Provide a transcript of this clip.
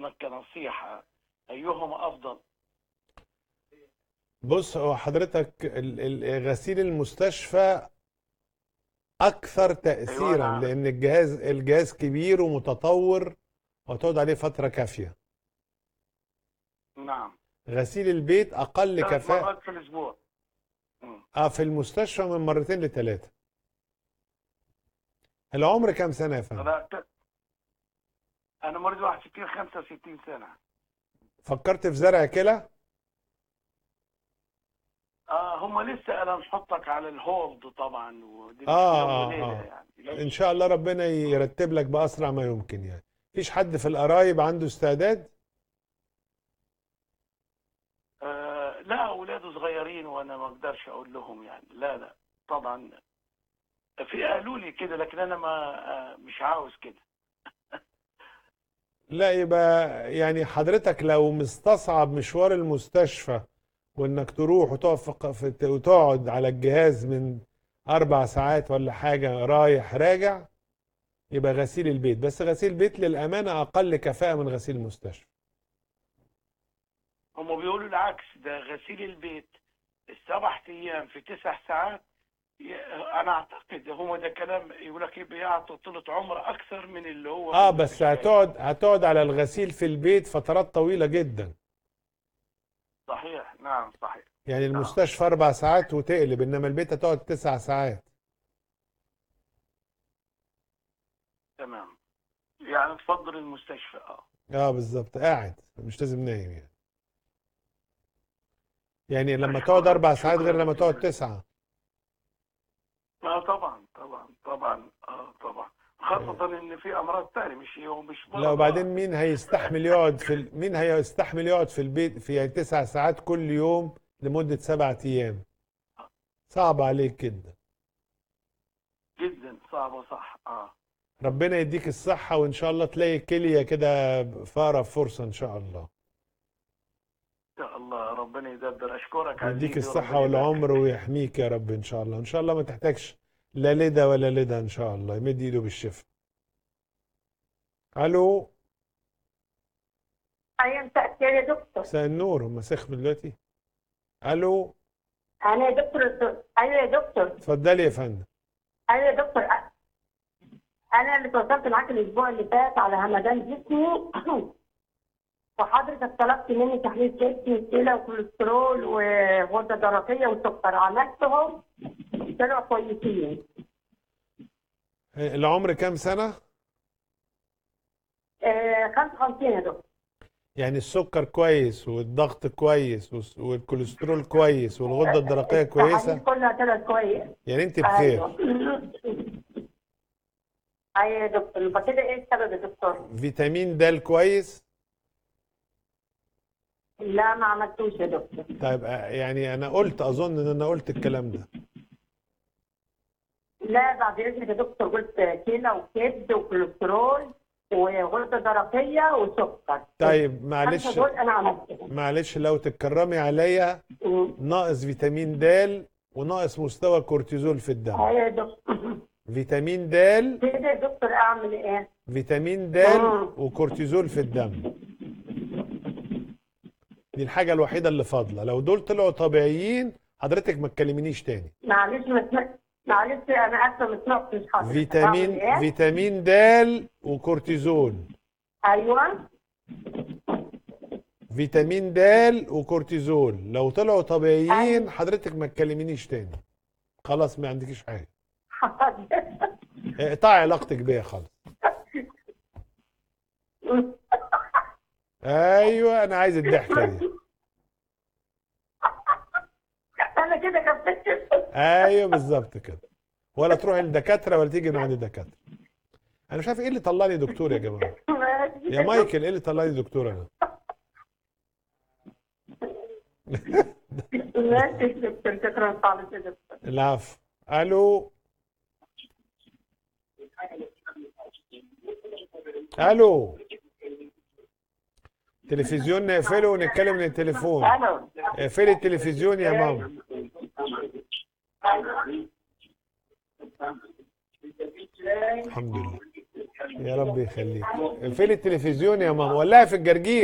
فضلك كنصيحة أيهما أفضل؟ بص هو حضرتك ال- ال- غسيل المستشفى اكثر تأثيرا نعم. لان الجهاز الجهاز كبير ومتطور وهتقعد عليه فترة كافية نعم غسيل البيت اقل ثلاث كفاءة مرات في الأسبوع مم. اه في المستشفى من مرتين لثلاثة العمر كام سنة يا فندم أنا أنا مريض 61 65 سنة فكرت في زرع كلى آه هم لسه أنا نحطك على الهولد طبعا ودي مش آه، يوم آه، وليلة آه. يعني ان شاء الله ربنا يرتب لك باسرع ما يمكن يعني مفيش حد في القرايب عنده استعداد آه لا أولاده صغيرين وأنا ما أقدرش أقول لهم يعني لا لا طبعا في قالوا لي كده لكن أنا ما آه مش عاوز كده لا يبقى يعني حضرتك لو مستصعب مشوار المستشفى وانك تروح وتقف في- في- وتقعد على الجهاز من اربع ساعات ولا حاجة رايح راجع يبقى غسيل البيت بس غسيل البيت للأمانة أقل كفاءة من غسيل المستشفى هم بيقولوا العكس ده غسيل البيت السبع ايام في تسع ساعات ي- انا اعتقد هو ده كلام يقول لك ايه بيعطوا طولة عمر اكثر من اللي هو اه في بس المستشفيات. هتقعد هتقعد على الغسيل في البيت فترات طويلة جدا صحيح نعم صحيح يعني المستشفى أربع ساعات وتقلب إنما البيت هتقعد تسع ساعات تمام يعني تفضل المستشفى اه اه بالظبط قاعد مش لازم نايم يعني يعني لما تقعد أربع ساعات غير لما تقعد تسعة اه طبعا طبعا طبعا اه طبعا خاصة ان في امراض تانية مش هو مش مرض لا وبعدين مين هيستحمل يقعد في ال... مين هيستحمل يقعد في البيت في يعني تسع ساعات كل يوم لمدة سبعة أيام صعب عليك جدا جدا صعبة صح اه ربنا يديك الصحة وإن شاء الله تلاقي كلية كده في أقرب فرصة إن شاء الله يا الله ربنا يدبر اشكرك يديك عزيزي الصحة وربنا يبارك والعمر ويحميك يا رب إن شاء الله إن شاء الله ما تحتاجش لا لدى ولا لدى إن شاء الله يمد إيده بالشفاء ألو أيوة مساء الخير يا دكتور مساء النور هم سخن دلوقتي ألو أنا يا دكتور أيوة يا دكتور اتفضلي يا فندم أيوة يا دكتور أ- أنا اللي تواصلت معاك الأسبوع اللي فات على همدان جسمي وحضرتك طلبت مني تحليل كبد وكلى وكوليسترول وغدة درقية وسكر عملتهم طلعوا كويسين العمر كام سنة؟ آه 55 يا دكتور يعني السكر كويس والضغط كويس والس- والكوليسترول كويس والغدة الدرقية كويسة التحاليل كلها طلعت كويس يعني انت بخير أيوة أيوة يا دكتور يبقى كده إيه السبب يا دكتور؟ فيتامين د كويس لا ما عملتوش يا دكتور طيب آه، يعني انا قلت اظن ان انا قلت الكلام ده لا بعد اذنك يا دكتور قلت كلى وكبد وكوليسترول وغده درقيه وسكر طيب معلش الخمسة دول انا عملتهم معلش لو تتكرمي عليا مم. ناقص فيتامين د وناقص مستوى كورتيزول في الدم ايوه يا دكتور فيتامين د كده يا دكتور اعمل ايه؟ فيتامين د مم. وكورتيزول في الدم دي الحاجة الوحيدة اللي فاضلة لو دول طلعوا طبيعيين حضرتك ما تكلمنيش تاني معلش ما سمعت معلش انا اسفه ما سمعتش حضرتك فيتامين أعمل إيه؟ فيتامين د وكورتيزول ايوه فيتامين د وكورتيزول لو طلعوا طبيعيين أيوة. حضرتك ما تكلمنيش تاني خلاص ما عندكيش حاجة حاضر. اقطعي علاقتك بيا خالص ايوه انا عايز الضحكة دي انا كده خفيت ايوه بالظبط كده ولا تروحي للدكاترة ولا تيجي من عند الدكاترة انا مش عارف ايه اللي طلعني دكتور يا جماعة يا مايكل ايه اللي طلعني دكتور انا ماشي يا دكتور شكرا خالص يا دكتور العفو الو الو تلفزيون نقفله ونتكلم من التليفون الو اقفلي التلفزيون يا ماما الحمد لله يا رب يخليك فين التلفزيون يا ماما ولعها في الجرجير